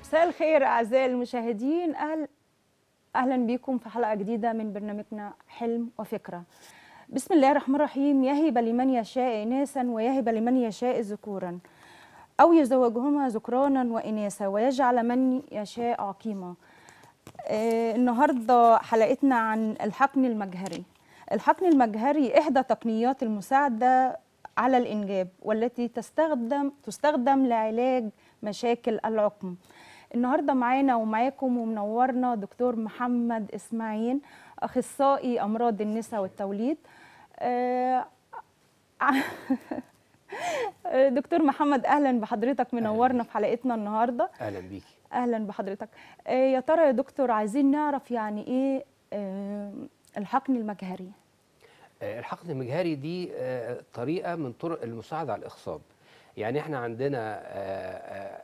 مساء الخير اعزائي المشاهدين اهل اهلا بكم في حلقه جديده من برنامجنا حلم وفكره بسم الله الرحمن الرحيم يهب لمن يشاء اناثا ويهب لمن يشاء ذكورا او يزوجهما ذكرانا واناثا ويجعل من يشاء عقيما آه النهارده حلقتنا عن الحقن المجهري الحقن المجهري احدى تقنيات المساعده على الانجاب والتي تستخدم تستخدم لعلاج مشاكل العقم النهارده معانا ومعاكم ومنورنا دكتور محمد اسماعيل اخصائي امراض النساء والتوليد آه، دكتور محمد اهلا بحضرتك منورنا في حلقتنا النهارده اهلا بيكي اهلا بحضرتك آه، يا ترى يا دكتور عايزين نعرف يعني ايه آه، الحقن المجهري آه، الحقن المجهري دي آه، طريقه من طرق المساعده على الاخصاب يعني احنا عندنا آه، آه،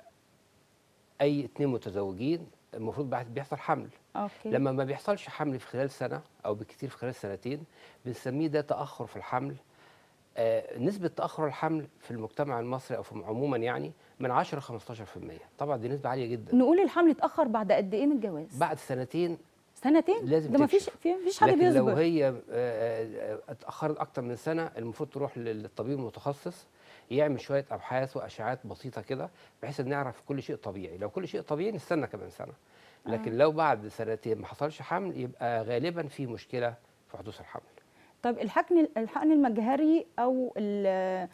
اي اتنين متزوجين المفروض بعد- بيحصل حمل اوكي لما ما بيحصلش حمل في خلال سنه او بالكثير في خلال سنتين بنسميه ده تاخر في الحمل آه، نسبه تاخر الحمل في المجتمع المصري او في عموما يعني من 10 ل 15% طبعا دي نسبه عاليه جدا نقول الحمل اتاخر بعد قد ايه من الجواز بعد سنتين سنتين لازم ده مفيش تكشف. في مفيش حد لكن لو بيصبر هي آه، آه، اتاخرت اكتر من سنه المفروض تروح للطبيب المتخصص يعمل شويه ابحاث واشعاعات بسيطه كده بحيث ان نعرف كل شيء طبيعي لو كل شيء طبيعي نستنى كمان سنه لكن لو بعد سنتين ما حصلش حمل يبقى غالبا في مشكله في حدوث الحمل طب الحقن الحقن المجهري او ال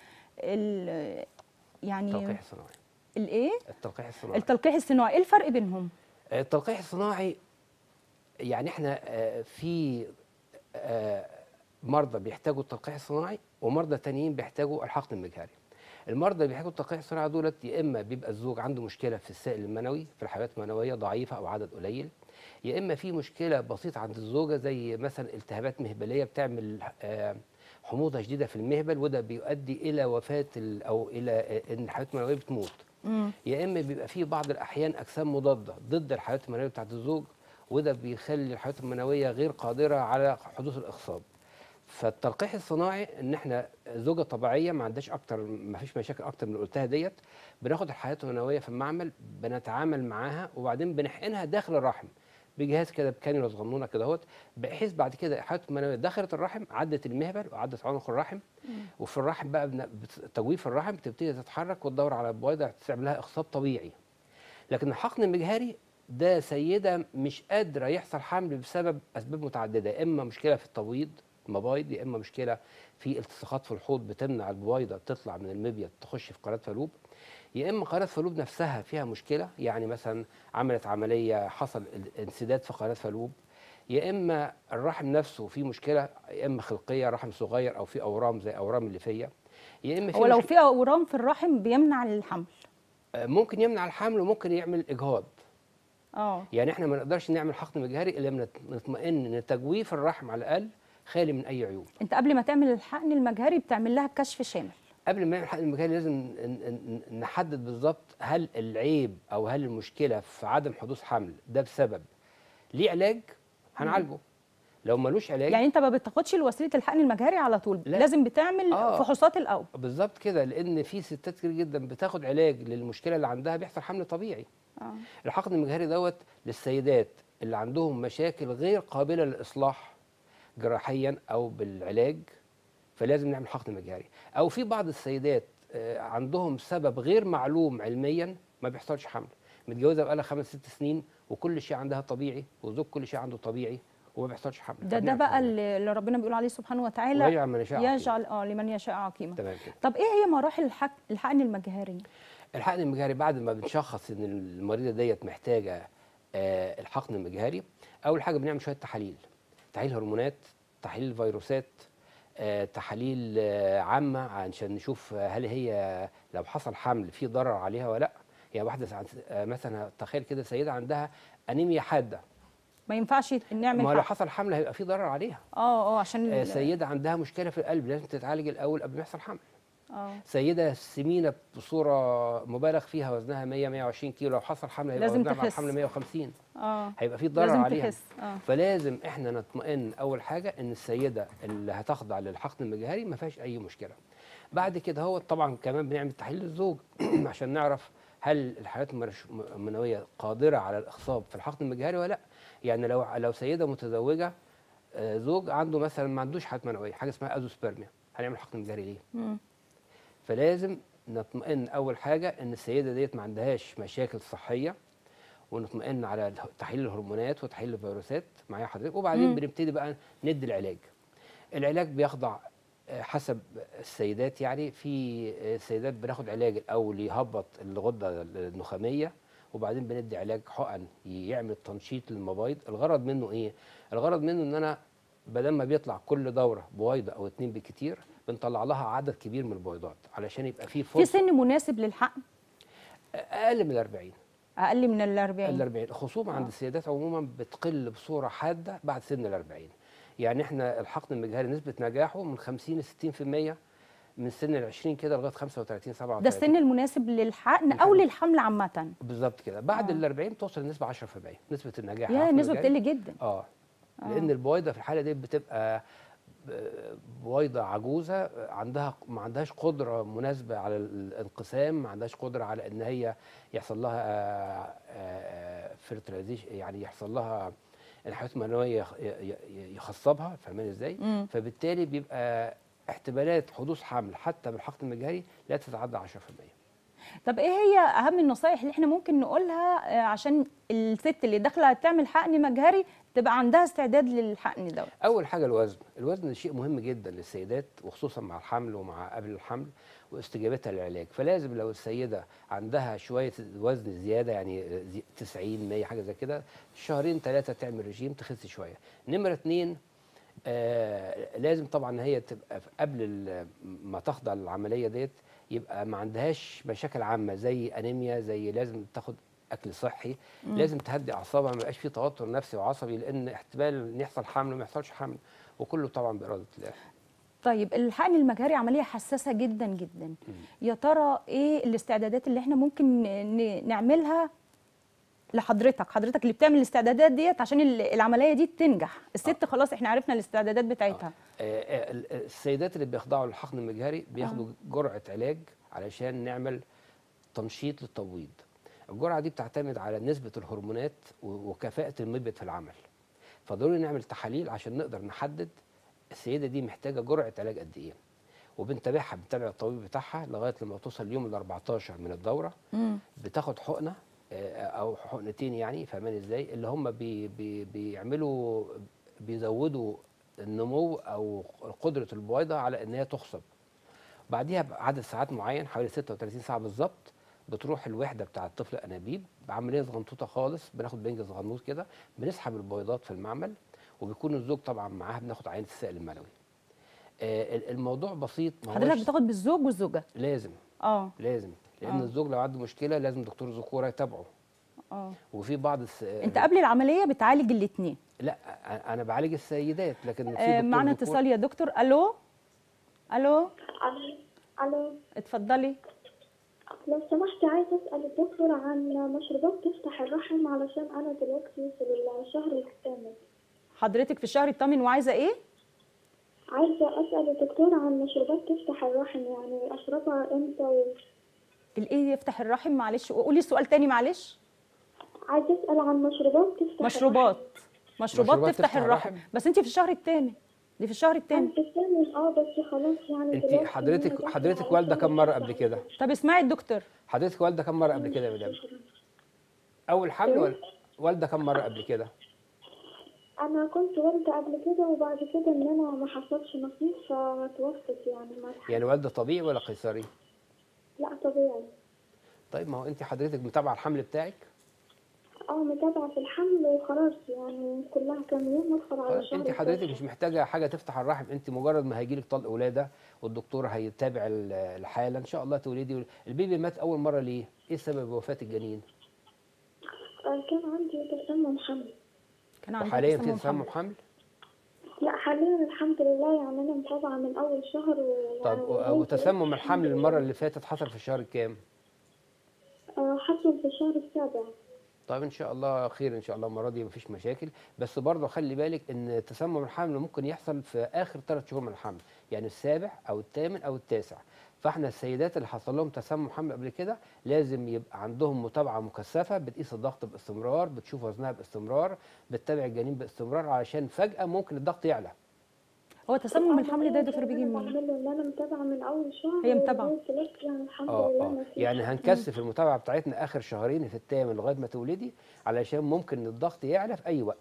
ال يعني التلقيح الصناعي الايه التلقيح الصناعي التلقيح الصناعي ايه الفرق بينهم آه، التلقيح الصناعي يعني احنا آه، في آه، مرضى بيحتاجوا التلقيح الصناعي ومرضى تانيين بيحتاجوا الحقن المجهري المرضى اللي بيحتاجوا التلقيح الصناعي دولت يا اما بيبقى الزوج عنده مشكله في السائل المنوي في الحيوانات المنويه ضعيفه او عدد قليل يا اما في مشكله بسيطه عند الزوجه زي مثلا التهابات مهبليه بتعمل آه، حموضه شديده في المهبل وده بيؤدي الى وفاه ال- او الى آه، ان الحيوانات المنويه بتموت مم. يا اما بيبقى فيه بعض الاحيان اجسام مضاده ضد الحيوانات المنويه بتاعت الزوج وده بيخلي الحيوانات المنويه غير قادره على حدوث الاخصاب فالتلقيح الصناعي ان احنا زوجه طبيعيه ما عندهاش اكتر ما فيش مشاكل اكتر من اللي قلتها ديت بناخد الحيوانات المنويه في المعمل بنتعامل معاها وبعدين بنحقنها داخل الرحم بجهاز كده بكانيولا صغنونه كده اهوت بحيث بعد كده الحيوانات المنويه دخلت الرحم عدت المهبل وعدت عنق الرحم وفي الرحم بقى بن- بت- تجويف الرحم بتبتدي تتحرك وتدور على بويضه تعمل لها اخصاب طبيعي لكن الحقن المجهري ده سيده مش قادره يحصل حمل بسبب اسباب متعدده يا اما مشكله في التبويض مبايض يا اما مشكله في التصاقات في الحوض بتمنع البويضه تطلع من المبيض تخش في قناه فالوب يا اما قناه فالوب نفسها فيها مشكله يعني مثلا عملت عمليه حصل انسداد في قناه فالوب يا اما الرحم نفسه فيه مشكله يا اما خلقيه رحم صغير او في اورام زي اورام الليفيه يا اما في هو لو مشكلة- في اورام في الرحم بيمنع الحمل آه، ممكن يمنع الحمل وممكن يعمل اجهاض اه يعني احنا ما نقدرش نعمل حقن مجهري الا لما نت- نطمئن ان تجويف الرحم على الاقل خالي من اي عيوب انت قبل ما تعمل الحقن المجهري بتعمل لها كشف شامل قبل ما نعمل حقن مجهري لازم ن- ن- نحدد بالظبط هل العيب او هل المشكله في عدم حدوث حمل ده بسبب ليه علاج هنعالجه لو ملوش علاج يعني انت ما بتاخدش وسيله الحقن المجهري على طول لا. لازم بتعمل آه. فحوصات الاول بالظبط كده لان في ستات كتير جدا بتاخد علاج للمشكله اللي عندها بيحصل حمل طبيعي اه الحقن المجهري دوت للسيدات اللي عندهم مشاكل غير قابله للاصلاح جراحيا او بالعلاج فلازم نعمل حقن مجهري او في بعض السيدات آه، عندهم سبب غير معلوم علميا ما بيحصلش حمل متجوزه بقالها خمس ست سنين وكل شيء عندها طبيعي والزوج كل شيء عنده طبيعي وما بيحصلش حمل ده ده فبنعمل بقى حقن مجهري. اللي اللي ربنا بيقول عليه سبحانه وتعالى ويجعل من يشاء عقيما. يجعل اه لمن يشاء عقيما تمام كده طب ايه هي مراحل الحق الحقن المجهري الحقن المجهري بعد ما بنشخص ان المريضه ديت محتاجه آه، الحقن المجهري اول حاجه بنعمل شويه تحاليل تحاليل هرمونات تحاليل فيروسات آه، تحاليل آه، عامه عشان نشوف آه، هل هي لو حصل حمل في ضرر عليها ولا لا يعني واحده ساعات- آه، مثلا تخيل كده سيده عندها انيميا حاده ما ينفعش نعمل ما لو حقن. حصل حمل هيبقى في ضرر عليها اه اه عشان آه، ال- سيده عندها مشكله في القلب لازم تتعالج الاول قبل ما يحصل حمل اه سيده سمينه بصوره مبالغ فيها وزنها 100 120 كيلو لو حصل حمل هيبقى لازم وزنها مع تخس. الحمل 150 اه هيبقى في ضرر لازم عليها تخس اه فلازم احنا نطمئن اول حاجه ان السيده اللي هتخضع للحقن المجهري ما فيهاش اي مشكله بعد كده هو طبعا كمان بنعمل تحليل للزوج عشان نعرف هل الحيوانات المرش- المنويه قادره على الاخصاب في الحقن المجهري ولا لا يعني لو لو سيده متزوجه آه، زوج عنده مثلا ما عندوش حيوانات منويه حاجه اسمها ازوسبرميا هنعمل حقن مجهري ليه مم. فلازم نطمئن اول حاجه ان السيده ديت ما عندهاش مشاكل صحيه ونطمئن على اله- تحليل الهرمونات وتحليل الفيروسات معايا حضرتك وبعدين مم. بنبتدي بقى ندي العلاج العلاج بيخضع آه، حسب السيدات يعني في آه، سيدات بناخد علاج الاول يهبط الغده النخاميه وبعدين بندي علاج حقن يعمل تنشيط للمبايض الغرض منه ايه الغرض منه ان انا بدل ما بيطلع كل دوره بويضه او اتنين بالكتير بنطلع لها عدد كبير من البيضات علشان يبقى في في فرصه سن مناسب للحقن اقل من 40 اقل من ال ال 40 40 الخصوبه عند آه. السيدات عموما بتقل بصوره حاده بعد سن ال 40 يعني احنا الحقن المجهري نسبه نجاحه من 50 ل 60% من سن ال 20 كده لغايه 35 37 ده السن المناسب للحقن او الحقن. للحمل عامه بالظبط كده بعد آه. ال 40 توصل لنسبه 10% نسبه النجاح يا الحقن نسبه المجهري. بتقل جدا اه آه. لان البويضه في الحاله دي بتبقى ب- بويضه عجوزه عندها ما عندهاش قدره مناسبه على الانقسام ما عندهاش قدره على ان هي يحصل لها فيرتلايزيشن يعني يحصل لها الحيوانات المنويه يخ- ي- ي- يخصبها فاهمين ازاي؟ مم. فبالتالي بيبقى احتمالات حدوث حمل حتى بالحقن المجهري لا تتعدى 10% طب ايه هي اهم النصايح اللي احنا ممكن نقولها آه، عشان الست اللي داخله تعمل حقن مجهري تبقى عندها استعداد للحقن دوت اول حاجه الوزن الوزن شيء مهم جدا للسيدات وخصوصا مع الحمل ومع قبل الحمل واستجابتها للعلاج فلازم لو السيده عندها شويه وزن زياده يعني زي- 90 100 حاجه زي كده شهرين ثلاثه تعمل رجيم تخس شويه نمره اتنين آه لازم طبعا هي تبقى في- قبل ال- ما تخضع للعمليه ديت يبقى ما عندهاش مشاكل عامه زي انيميا زي لازم تاخد اكل صحي مم. لازم تهدي اعصابها ما يبقاش في توتر نفسي وعصبي لان احتمال ان يحصل حمل وما يحصلش حمل وكله طبعا باراده الله طيب الحقن المجهري عمليه حساسه جدا جدا يا ترى ايه الاستعدادات اللي احنا ممكن ن- نعملها لحضرتك حضرتك اللي بتعمل الاستعدادات ديت عشان ال- العمليه دي تنجح الست خلاص احنا عرفنا الاستعدادات بتاعتها آه، آه، ال- السيدات اللي بيخضعوا للحقن المجهري بياخدوا جرعه علاج علشان نعمل تنشيط للتبويض الجرعه دي بتعتمد على نسبه الهرمونات و- وكفاءه المبيض في العمل فضروري نعمل تحاليل عشان نقدر نحدد السيده دي محتاجه جرعه علاج قد ايه وبنتابعها بنتابع الطبيب بتاعها لغايه لما توصل اليوم ال 14 من الدوره بتاخد حقنه آه، او حقنتين يعني فاهمان ازاي اللي هم بي بي بيعملوا بيزودوا النمو او قدره البويضه على ان هي تخصب بعديها بعدد ساعات معين حوالي 36 ساعه بالظبط بتروح الوحده بتاع الطفل انابيب بعمليه صغنطوطه خالص بناخد بنج صغنوط كده بنسحب البويضات في المعمل وبيكون الزوج طبعا معاها بناخد عينه السائل المنوي آه، ال- الموضوع بسيط ما حضرتك هوش بتاخد بالزوج والزوجه لازم اه لازم لان آه. الزوج لو عنده مشكله لازم دكتور ذكوره يتابعه اه وفي بعض الس... انت قبل العمليه بتعالج الاثنين لا أ- انا بعالج السيدات لكن في آه دكتور معنا ذكور- اتصال يا دكتور الو الو الو الو اتفضلي لو سمحتي عايزة أسأل الدكتور عن مشروبات تفتح الرحم علشان أنا دلوقتي في الشهر الثامن حضرتك في الشهر الثامن وعايزه ايه عايزة أسأل الدكتور عن مشروبات تفتح الرحم يعني أشربها إمتى و... الايه يفتح الرحم معلش قولي السؤال تاني معلش عايزة أسأل عن مشروبات تفتح مشروبات مشروبات مشروبات تفتح تفتح الرحم الرحم؟ بس انت في الشهر الثامن دي في الشهر الرحم. الثامن أنا في الثامن أه بس خلاص يعني انت دلوقتي حضرتك أنا حضرتك داخلة والده على كم مره شهر قبل كده طب اسمعي الدكتور حضرتك والده كم مره قبل كده يا مدام اول حمل ولا والده كم مره قبل كده أنا كنت والدة قبل كده وبعد كده إن أنا ما حصلش نصيب فتوفت يعني ما يعني والده طبيعي ولا قيصري لا طبيعي طيب ما هو انت حضرتك متابعه الحمل بتاعك اه متابعة في الحمل وخلاص يعني كلها كام يوم ندخل على خلاص شهر انت حضرتك التاسع. مش محتاجه حاجه تفتح الرحم انت مجرد ما هيجيلك طلق ولاده والدكتور هيتابع ال- الحاله ان شاء الله تولدي البيبي مات اول مره ليه ايه سبب وفاه الجنين آه، كان عندي تسمم حمل كان عندها وحاليا في تسمم تسمم حمل. حمل لا حاليا الحمد لله يعني انا متابعة من اول شهر و... طب يعني و- لغاية وتسمم دلوقتي الحمل الحمد المره لله. اللي فاتت حصل في الشهر الكام آه، حصل في الشهر السابع طيب ان شاء الله خير ان شاء الله المره دي مفيش مشاكل بس برضه خلي بالك ان تسمم الحمل ممكن يحصل في اخر ثلاث شهور من الحمل يعني السابع او الثامن او التاسع فاحنا السيدات اللي حصل لهم تسمم حمل قبل كده لازم يبقى عندهم متابعه مكثفه بتقيس الضغط باستمرار بتشوف وزنها باستمرار بتتابع الجنين باستمرار علشان فجاه ممكن الضغط يعلى هو تسمم الحمل ده يا دكتور بيجي منين؟ منين بعمل له ان انا متابعه من اول شهر هي متابعة. ولغاية دلوقتي يعني الحمد اه لله اه ما فيش يعني هنكثف المتابعه بتاعتنا اخر شهرين في الثامن لغايه ما تولدي علشان ممكن الضغط يعلى في اي وقت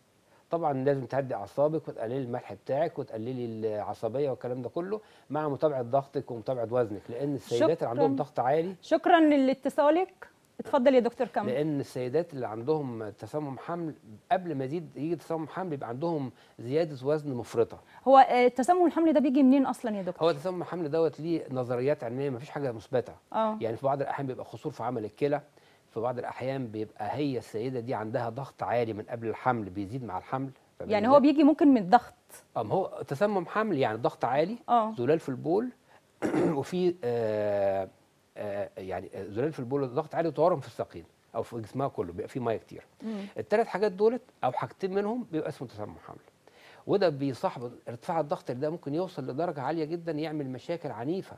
طبعا لازم تهدي اعصابك وتقللي الملح بتاعك وتقللي العصبيه والكلام ده كله مع متابعه ضغطك ومتابعه وزنك لان السيدات اللي عندهم شكراً. ضغط عالي شكرا لاتصالك اتفضل يا دكتور كمل لان السيدات اللي عندهم تسمم حمل قبل ما يزيد يجي تسمم حمل يبقى عندهم زياده وزن مفرطه هو آه، تسمم الحمل ده بيجي منين اصلا يا دكتور هو تسمم الحمل دوت ليه نظريات علميه مفيش حاجه مثبته اه يعني في بعض الاحيان بيبقى خصور في عمل الكلى في بعض الاحيان بيبقى هي السيده دي عندها ضغط عالي من قبل الحمل بيزيد مع الحمل يعني هو بيجي ممكن من الضغط اه هو تسمم حمل يعني ضغط عالي اه زلال في البول وفي آه آه يعني زلال في البول ضغط عالي وتورم في الساقين او في جسمها كله بيبقى فيه ميه كتير مم. الثلاث حاجات دولت او حاجتين منهم بيبقى اسمه تسمم حمل وده بيصاحب ارتفاع الضغط ده ممكن يوصل لدرجه عاليه جدا يعمل مشاكل عنيفه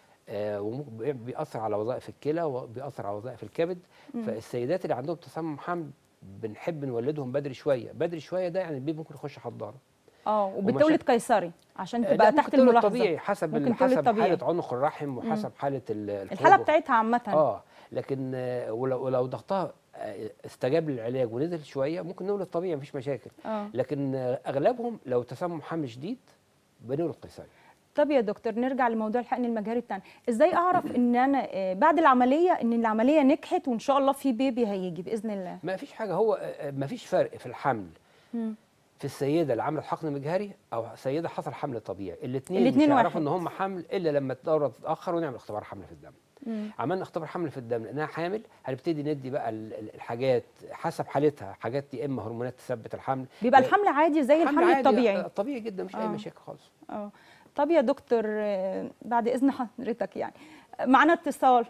آه وممكن بي- بيأثر على وظائف الكلى وبيأثر على وظائف الكبد فالسيدات اللي عندهم تسمم حمل بنحب نولدهم بدري شويه بدري شويه ده يعني البيبي ممكن يخش حضانه اه وبتولد قيصري عشان آه، تبقى لا، تحت ممكن تولد الملاحظه طبيعي حسب ممكن ال- تولد حسب طبيعي. حاله عنق الرحم وحسب حاله ال- الحاله الخروج. بتاعتها عامه اه لكن آه، ولو ولو ضغطها آه، استجاب للعلاج ونزل شويه ممكن نولد طبيعي مفيش مشاكل اه لكن آه، اغلبهم لو تسمم حمل شديد بنولد قيصري طب يا دكتور نرجع لموضوع الحقن المجهري بتاعنا ازاي اعرف ان انا آه، بعد العمليه ان العمليه نجحت وان شاء الله في بيبي هيجي باذن الله ما فيش حاجه هو آه، ما فيش فرق في الحمل مم. في السيده اللي عملت حقن مجهري او سيده حصل حمل طبيعي الاثنين الاتنين مش هيعرفوا واحد. ان هم حمل الا لما الدوره تتاخر ونعمل اختبار حمل في الدم مم. عملنا اختبار حمل في الدم لانها حامل هنبتدي ندي بقى ال- ال- الحاجات حسب حالتها حاجات يا اما هرمونات تثبت الحمل بيبقى يا- الحمل عادي زي الحمل عادي، الطبيعي آه، طبيعي جدا مش اي آه. مشاكل خالص اه طب يا دكتور آه، بعد اذن حضرتك يعني معانا اتصال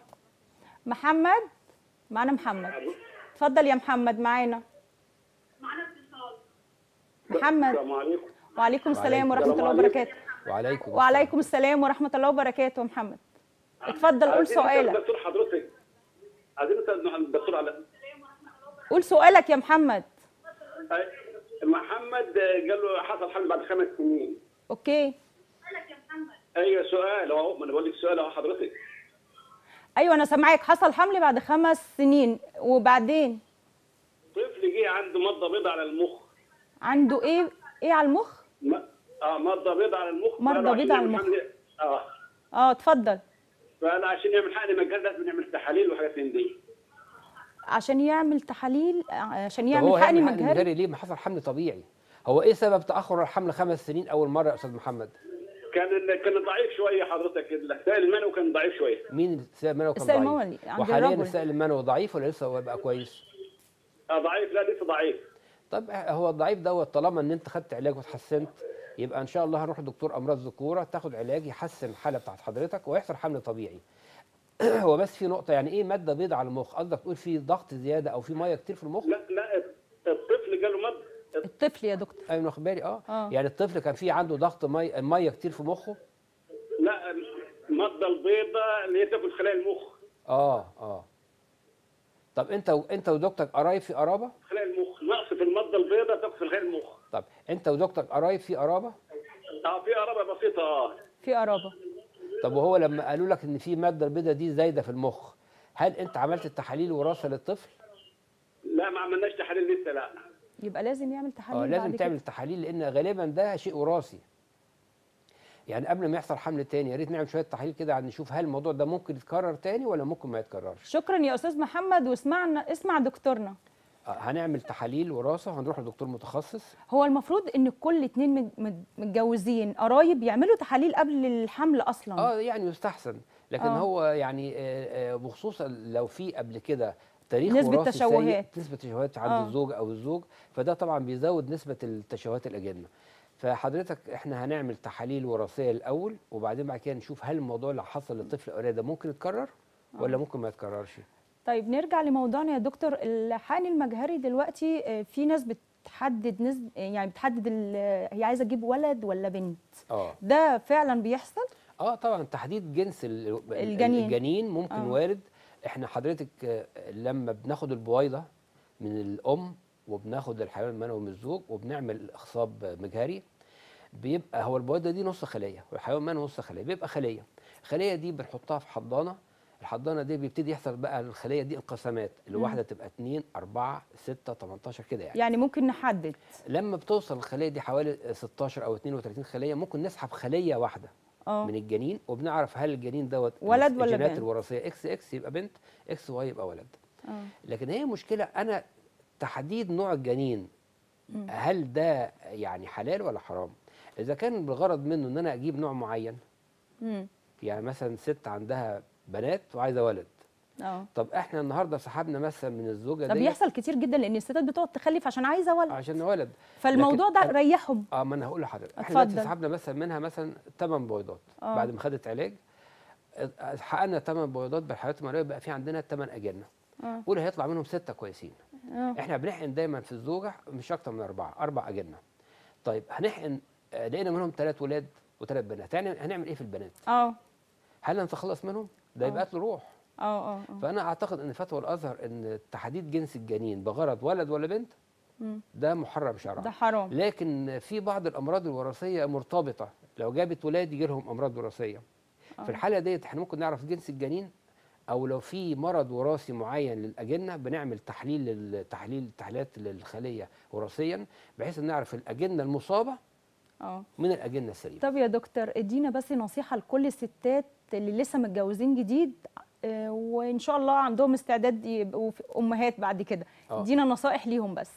محمد معانا محمد اتفضل يا محمد معانا محمد السلام عليكم وعليكم السلام ورحمه السلام الله عليكم. وبركاته وعليكم وعليكم السلام ورحمه الله وبركاته يا محمد اتفضل قول عايزين نسأل سؤالك الدكتور حضرتك عايزين نسال الدكتور على قول سؤالك يا محمد أي- محمد قال له حصل حمل بعد خمس سنين اوكي ايوه سؤال اهو ما انا بقول لك سؤال اهو حضرتك ايوه انا سامعاك حصل حمل بعد خمس سنين وبعدين طفل جه عنده مضه بيضاء على المخ عنده ايه ايه على المخ م... اه مضه بيضاء على المخ مضة فأنا عشان بيضاء على يعمل المخ. حمل- اه اه اتفضل فانا عشان يعمل حقن مجال لازم نعمل تحاليل وحاجات من دي عشان يعمل تحاليل عشان طب يعمل هو حقن هيعمل حقن مجهري مجهري ليه ما حصل حمل طبيعي هو ايه سبب تاخر الحمل خمس سنين اول مره يا استاذ محمد كان كان ضعيف شويه حضرتك السائل المنوي كان ضعيف شويه مين السائل المنوي كان السائل ضعيف المنوي عند وحاليا الرجل. السائل المنوي ضعيف ولا لسه هو بقى كويس اه ضعيف لا لسه ضعيف طب هو الضعيف دوت طالما ان انت خدت علاج وتحسنت يبقى ان شاء الله هنروح لدكتور امراض ذكوره تاخد علاج يحسن الحاله بتاعت حضرتك ويحصل حمل طبيعي هو بس في نقطه يعني ايه ماده بيضاء على المخ قصدك تقول في ضغط زياده او في ميه كتير في المخ لا لا الطفل جاله مض الطفل يا دكتور ايوه أنا واخد بالي اه آه. يعني الطفل كان في عنده ضغط ميه ميه كتير في مخه لا المضه البيضاء اللي هي تاكل خلايا المخ اه اه طب انت و... انت ودكتورك قرايب في قرابه خلايا المخ نقص في المضه البيضاء تاكل في خلايا المخ طب انت ودكتورك قرايب في قرابه اه في قرابه بسيطه اه في قرابه طب وهو لما قالوا لك ان في الماده البيضاء دي زايده في المخ هل انت عملت التحاليل وراثه للطفل لا ما عملناش تحاليل لسه لا يبقى لازم يعمل تحاليل اه لازم بعد تعمل كده. تحاليل لان غالبا ده شيء وراثي يعني قبل ما يحصل حمل تاني يا ريت نعمل شويه تحاليل كده عشان نشوف هل الموضوع ده ممكن يتكرر تاني ولا ممكن ما يتكررش شكرا يا استاذ محمد واسمعنا اسمع دكتورنا آه هنعمل تحاليل وراثه وهنروح لدكتور متخصص هو المفروض ان كل اتنين مت- مت- متجوزين قرايب يعملوا تحاليل قبل الحمل اصلا اه يعني يستحسن لكن آه. هو يعني آه، آه، بخصوصا لو في قبل كده تاريخ نسبة وراثي سيء، تشوهات. نسبه تشوهات عند آه. الزوج او الزوج فده طبعا بيزود نسبه التشوهات الاجنه فحضرتك احنا هنعمل تحاليل وراثيه الاول وبعدين بعد كده نشوف هل الموضوع اللي حصل للطفل الاولاني ده ممكن يتكرر ولا ممكن ما يتكررش طيب نرجع لموضوعنا يا دكتور الحقن المجهري دلوقتي آه، في ناس بتحدد نسب يعني بتحدد ال- هي عايزه تجيب ولد ولا بنت اه ده فعلا بيحصل اه طبعا تحديد جنس ال- ال- الجنين. الجنين ممكن آه. آه. وارد احنا حضرتك آه، لما بناخد البويضه من الام وبناخد الحيوان المنوي من الزوج وبنعمل اخصاب مجهري بيبقى هو البويضه دي نص خليه والحيوان المنوي نص خليه بيبقى خليه الخليه دي بنحطها في حضانه الحضانه دي بيبتدي يحصل بقى الخليه دي انقسامات الواحده تبقى 2 4 6 18 كده يعني يعني ممكن نحدد لما بتوصل الخليه دي حوالي 16 او 32 خليه ممكن نسحب خليه واحده اه من الجنين وبنعرف هل الجنين دوت ولد ولا الجينات بنت؟ الوراثيه اكس اكس يبقى بنت اكس واي يبقى ولد اه لكن هي مشكله انا تحديد نوع الجنين هل ده يعني حلال ولا حرام اذا كان بالغرض منه ان انا اجيب نوع معين مم. يعني مثلا ست عندها بنات وعايزه ولد اه طب احنا النهارده سحبنا مثلا من الزوجه ده دي بيحصل كتير جدا لان الستات بتقعد تخلف عشان عايزه ولد عشان ولد فالموضوع ده لكن- ريحهم اه ما انا هقول لحضرتك احنا اتفضل. دلوقتي سحبنا مثلا منها مثلا 8 بيضات آه. بعد ما خدت علاج اه، حققنا 8 بيضات بالحيوانات المنويه بقى في عندنا 8 اجنه اه قول هيطلع منهم سته كويسين اه احنا بنحقن دايما في الزوجه مش اكتر من اربعه اربع اجنه طيب هنحقن اه، لقينا منهم ثلاث ولاد وثلاث بنات يعني هنعمل ايه في البنات اه هل نتخلص منهم ده يبقى قتل روح اه اه فانا اعتقد ان فتوى الازهر ان تحديد جنس الجنين بغرض ولد ولا بنت مم. ده محرم شرعا ده حرام لكن في بعض الامراض الوراثيه مرتبطه لو جابت ولاد يجي لهم امراض وراثيه في الحاله ديت احنا ممكن نعرف جنس الجنين او لو في مرض وراثي معين للاجنه بنعمل تحليل للتحليل تحليلات للخليه وراثيا بحيث ان نعرف الاجنه المصابه اه من الاجنه السليمه طب يا دكتور ادينا بس نصيحه لكل الستات اللي لسه متجوزين جديد آه، وان شاء الله عندهم استعداد يبقوا في- امهات بعد كده آه. ادينا نصائح ليهم بس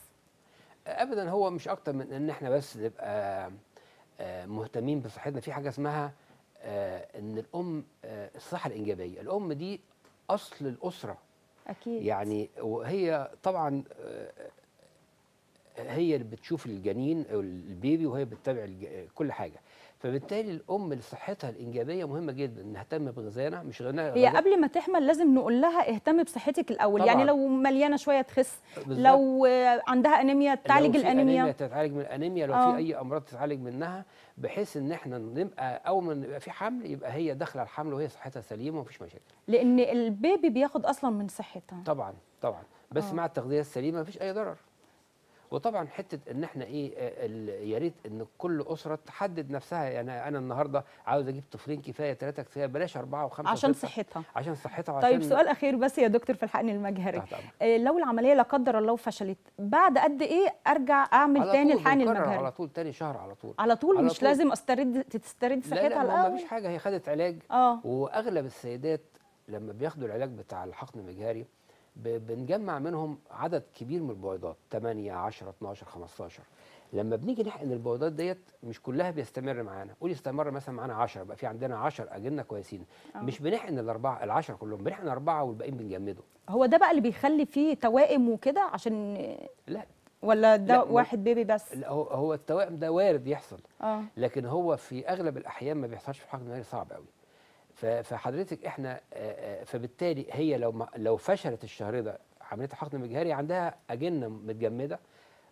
ابدا هو مش اكتر من ان احنا بس نبقى آه، مهتمين بصحتنا في حاجه اسمها آه، ان الام آه، الصحه الانجابيه الام دي اصل الاسره اكيد يعني وهي طبعا آه، هي اللي بتشوف الجنين او البيبي وهي بتتابع الج- كل حاجه فبالتالي الام لصحتها الانجابيه مهمه جدا نهتم بغذائنا مش غناء هي قبل ما تحمل لازم نقول لها اهتمي بصحتك الاول طبعاً. يعني لو مليانه شويه تخس بالظبط. لو آه، عندها انيميا تعالج لو في الانيميا تتعالج من الانيميا لو آه. في اي امراض تتعالج منها بحيث ان احنا نبقى اول ما يبقى في حمل يبقى هي داخله الحمل وهي صحتها سليمه ومفيش مشاكل لان البيبي بياخد اصلا من صحتها طبعا طبعا بس آه. مع التغذيه السليمه مفيش اي ضرر وطبعا حته ان احنا ايه آه، ال- يا ريت ان كل اسره تحدد نفسها يعني انا النهارده عاوز اجيب طفلين كفايه ثلاثه كفايه بلاش اربعه وخمسه عشان وستة. صحتها عشان صحتها وعشان طيب سؤال اخير بس يا دكتور في الحقن المجهري تحت أمرك. آه، لو العمليه لا قدر الله فشلت بعد قد ايه ارجع اعمل على تاني طول الحقن بنكرر المجهري على طول تاني شهر على طول على طول على مش طول. لازم استرد تسترد لا صحتها لا ما الاول فيش حاجه هي خدت علاج اه واغلب السيدات لما بياخدوا العلاج بتاع الحقن المجهري ب- بنجمع منهم عدد كبير من البويضات 8 10 12 15 لما بنيجي نحقن البويضات ديت مش كلها بيستمر معانا قول يستمر مثلا معانا 10 بقى في عندنا 10 اجنه كويسين آه. مش بنحقن الاربعه العشرة كلهم بنحقن اربعه والباقيين بنجمده هو ده بقى اللي بيخلي فيه توائم وكده عشان لا ولا ده لا، ما- واحد بيبي بس لا، هو هو التوائم ده وارد يحصل اه لكن هو في اغلب الاحيان ما بيحصلش في الحقن المجهري صعب قوي ف- فحضرتك احنا آه، آه، فبالتالي هي لو ما لو فشلت الشهر ده عمليه الحقن المجهري عندها اجنه متجمده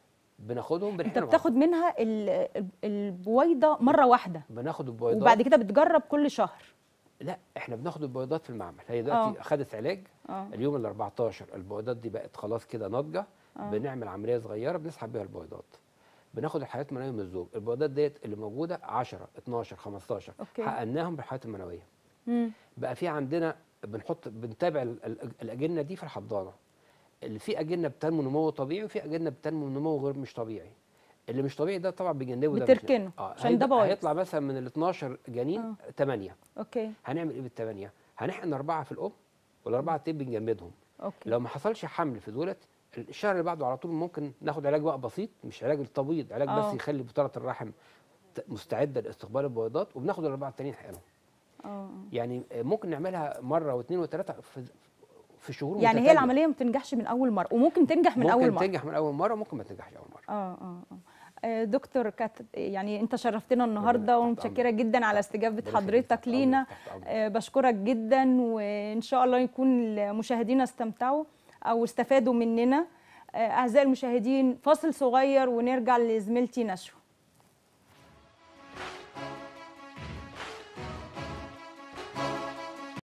بناخدهم انت بنحقنهم بتاخد منها ال- ال- البويضه مره واحده بناخد البيضات وبعد كده بتجرب كل شهر لا احنا بناخد البيضات في المعمل هي آه. دلوقتي خدت علاج اه اليوم ال 14 البيضات دي بقت خلاص كده ناضجه آه. بنعمل عمليه صغيره بنسحب بيها البيضات بناخد الحيوانات المنويه من الزوج البيضات ديت اللي موجوده 10 12 15 أوكي. حقناهم بالحيوانات المنويه مم. بقى في عندنا بنحط بنتابع ال- ال- الاجنه دي في الحضانه اللي في اجنه بتنمو نمو طبيعي وفي اجنه بتنمو نمو غير مش طبيعي اللي مش طبيعي ده طبعا بنجنبه ده مش- بتركنه، اه عشان ده هيبقى- بايظ. هيطلع مثلا من ال 12 جنين آه. 8 اوكي هنعمل ايه بالثمانيه هنحقن اربعه في الام والاربعه التانيين بنجمدهم اوكي لو ما حصلش حمل في دولت الشهر اللي بعده على طول ممكن ناخد علاج بقى بسيط مش علاج التبويض علاج آه. بس يخلي بطانه الرحم ت- مستعده لاستقبال البويضات وبناخد الاربعه التانيين نحقنهم اه يعني ممكن نعملها مره واثنين وثلاثه في في شهور يعني هي متتالية. العمليه ما بتنجحش من اول مره وممكن تنجح من ممكن اول مره تنجح من اول مره ممكن ما تنجحش اول مره اه اه اه آه، دكتور كانت يعني انت شرفتنا النهارده تحت ومتشكره جدا على استجابه ربنا يخليك، حضرتك تحت لينا أمرك، تحت أمرك. آه، بشكرك جدا وان شاء الله يكون المشاهدين استمتعوا او استفادوا مننا آه، اعزائي المشاهدين فاصل صغير ونرجع لزميلتي نشوى